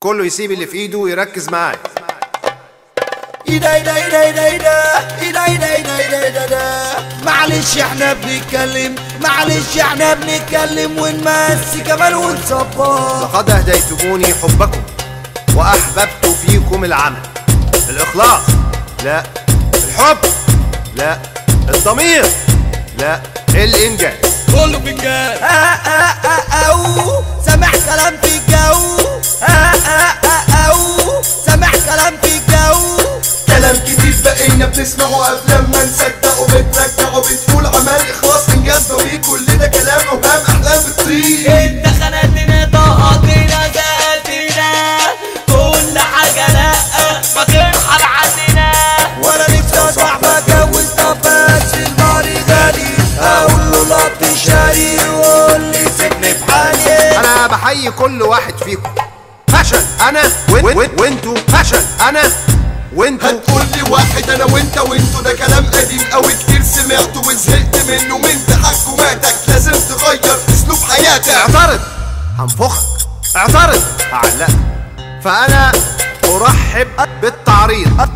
كله يسيب اللي في ايده ويركز معايا ايدا ايدا ايدا ايدا ايدا ايدا ايدا ايدا ايدا ايدا ايدا معلش احنا بنتكلم معلش احنا بنتكلم ونمسي كمان ونصبر لقد اهديتموني حبكم واحببت فيكم العمل الاخلاص لا الحب لا الضمير لا الانجاز كله في الجاز آه آه آه أو سامع كلام في الجو آه آه آه أو سامع كلام في الجو كلام كتير بقينا بنسمعه قبل ما نصدقه بترجعه بتقول عمال اخلاص انجاز ضروري كل ده كلام اوهام احلام بتطير انت خنقتنا طاقتنا زقتنا كل حاجة لا ما ترحل عننا وانا نفسي اصبح بتجوز طب بس الماري غالي اقول له لا تشاري يقول لي سيبني في حالي انا بحيي كل واحد فيكم فشل انا وين وين وانتوا فشل انا وانتوا هتقول لي واحد انا وانت وانتو ده كلام قديم قوي كتير سمعته وزهقت منه من تحكماتك لازم تغير اسلوب حياتك اعترض هنفخك اعترض هعلقك فانا ارحب بالتعريض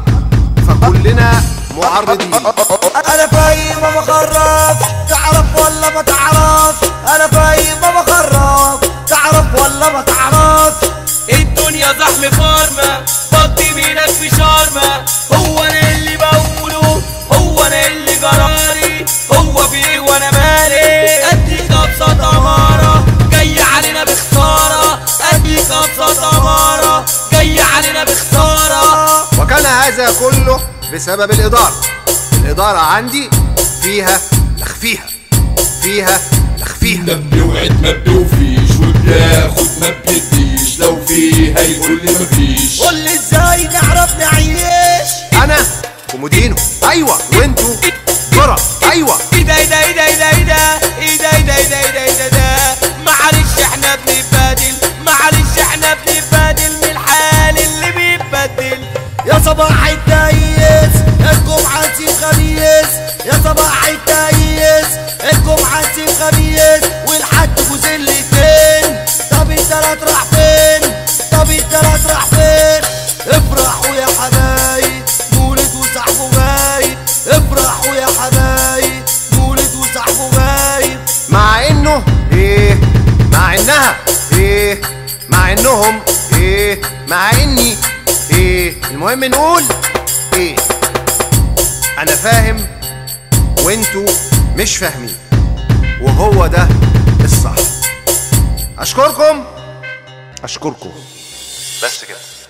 فكلنا معرضين انا فاهم ما بخرفش تعرف ولا ما تعرفش انا فاهم ما بخرفش تعرف ولا ما تعرفش الدنيا زحمة فارمة فضي مينك في شارمة هو انا اللي بقوله هو انا اللي جرالي هو في ايه وانا مالي اديك ابسط امارة جاي علينا بخسارة اديك ابسط امارة جاي علينا بخسارة وكان هذا كله بسبب الإدارة الإدارة عندي فيها لخفيها فيها لخفيها ده بنوعد ما بنوفيش وبناخد ما بنديش لو في هيقول لي مفيش قول لي ازاي نعرف نعيش أنا كومودينو أيوة وأنتوا ذرة أيوة ايه ده ايه ده ايه ده ايه ده ايه ده ايه ده ايه ده ايه ده ايه ده ايه ده معلش احنا بنتبادل معلش احنا بنتبادل من الحال اللي بيتبدل يا صباح التايس الجمعة نسيب خميس يا صباح التايس الجمعة نسيب خميس والحد جوز الاتنين طب التلات راح فين طب التلات راح فين افرحوا يا حبايب مولد وصاحبه غايب افرحوا يا حبايب مولد وصاحبه غايب مع إنه إيه مع إنها إيه مع إنهم إيه مع إني إيه المهم نقول إيه أنا فاهم وأنتوا مش فاهمين وهو ده الصح أشكركم أشكركم بس كده